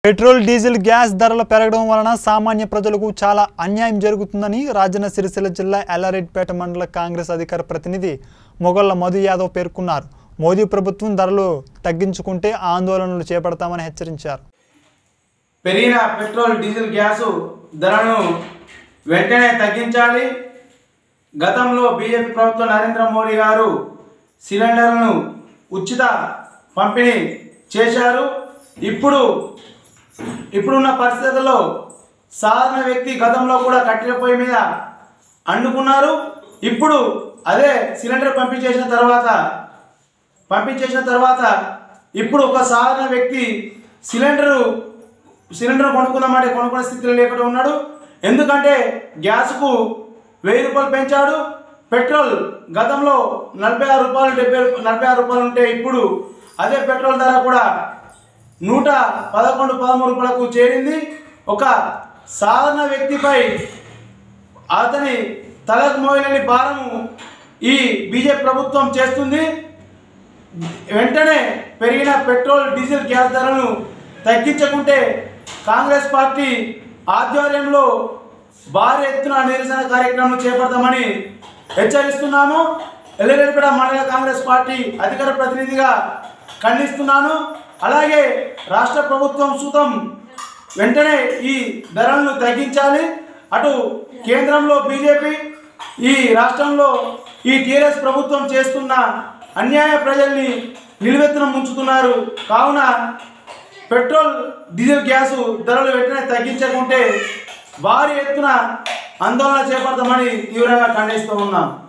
petrol diesel gas ధరలు పెరగడం వలన సామాన్య ప్రజలకు చాలా అన్యాయం జరుగుతుందని రాజన్న సిరిసిల్ల జిల్లా ఎల్లారెడ్డిపేట మండల కాంగ్రెస్ అధికార ప్రతినిధి మొగళ్ల మధు యాదవ్ పేర్కొన్నారు మోదీ ప్రభుత్వం ధరలు తగ్గించుకుంటే ఆందోళనలు చేపడతామని హెచ్చరించారు పెరిగిన పెట్రోల్ డీజిల్ గ్యాసు ధరను వెంటనే తగ్గించాలి గతంలో బీజేపీ ప్రభుత్వం నరేంద్ర మోడీ గారు సిలిండర్లను ఉచిత పంపిణీ చేశారు ఇప్పుడు ఇప్పుడున్న పరిస్థితుల్లో సాధారణ వ్యక్తి గతంలో కూడా కట్టెల పొయ్యి మీద అండుకున్నారు ఇప్పుడు అదే సిలిండర్ పంపించేసిన తర్వాత పంపించేసిన తర్వాత ఇప్పుడు ఒక సాధారణ వ్యక్తి సిలిండరు సిలిండర్ కొనుక్కుందామంటే కొనుక్కునే స్థితిలో లేకుండా ఉన్నాడు ఎందుకంటే గ్యాస్కు వెయ్యి రూపాయలు పెంచాడు పెట్రోల్ గతంలో నలభై ఆరు రూపాయలు డెబ్బై రూ- నలభై ఆరు రూపాయలు ఉంటే ఇప్పుడు అదే పెట్రోల్ ధర కూడా నూట పదకొండు పదమూడు రూపాయలకు చేరింది ఒక సాధారణ వ్యక్తిపై అతని తలకు మోయలేని భారము ఈ బీజేపీ ప్రభుత్వం చేస్తుంది వెంటనే పెరిగిన పెట్రోల్ డీజిల్ గ్యాస్ ధరలను తగ్గించకుంటే కాంగ్రెస్ పార్టీ ఆధ్వర్యంలో భారీ ఎత్తున నిరసన కార్యక్రమం చేపడతామని హెచ్చరిస్తున్నాము ఎల్లురెడ్డిపేట మండల కాంగ్రెస్ పార్టీ అధికార ప్రతినిధిగా ఖండిస్తున్నాను అలాగే రాష్ట్ర ప్రభుత్వం సుతం వెంటనే ఈ ధరలను తగ్గించాలి అటు కేంద్రంలో బీజేపీ ఈ రాష్ట్రంలో ఈ టీఆర్ఎస్ ప్రభుత్వం చేస్తున్న అన్యాయ ప్రజల్ని నిలువెత్తున ముంచుతున్నారు కావున పెట్రోల్ డీజిల్ గ్యాసు ధరలు వెంటనే తగ్గించకుంటే భారీ ఎత్తున ఆందోళన చేపడతామని తీవ్రంగా ఖండిస్తూ ఉన్నాం